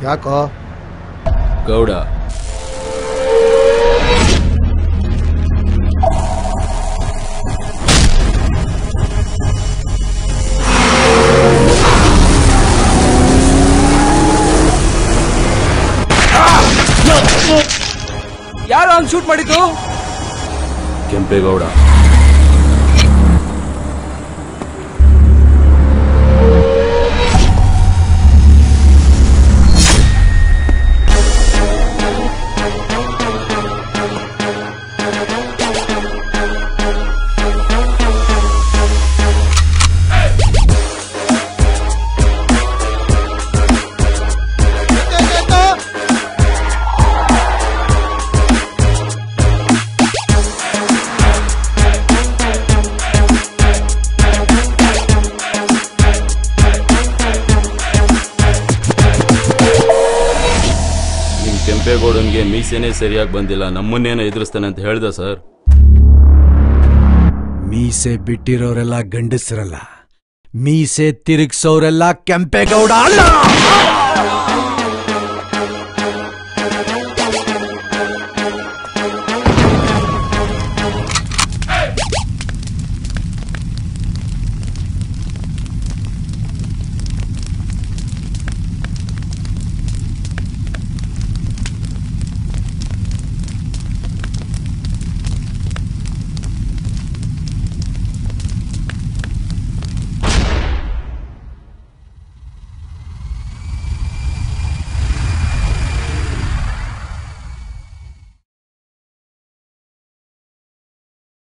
ಯಾಕೋ ಗೌಡ ಯಾರು ಹಂಗ್ ಶೂಟ್ ಮಾಡಿದ್ದು ಕೆಂಪೇಗೌಡ ನಿಮ್ ಕೆಂಪೇಗೌಡನ್ಗೆ ಮೀಸೆನೇ ಸರಿಯಾಗಿ ಬಂದಿಲ್ಲ ನಮ್ಮನ್ನೇನೋ ಎದುರಿಸ್ತಾನೆ ಅಂತ ಹೇಳ್ದ ಸರ್ ಮೀಸೆ ಬಿಟ್ಟಿರೋರೆಲ್ಲ ಗಂಡಸರಲ್ಲ ಮೀಸೆ ತಿರುಗ್ಸೋರೆಲ್ಲ ಕೆಂಪೇಗೌಡ ಅಲ್ಲ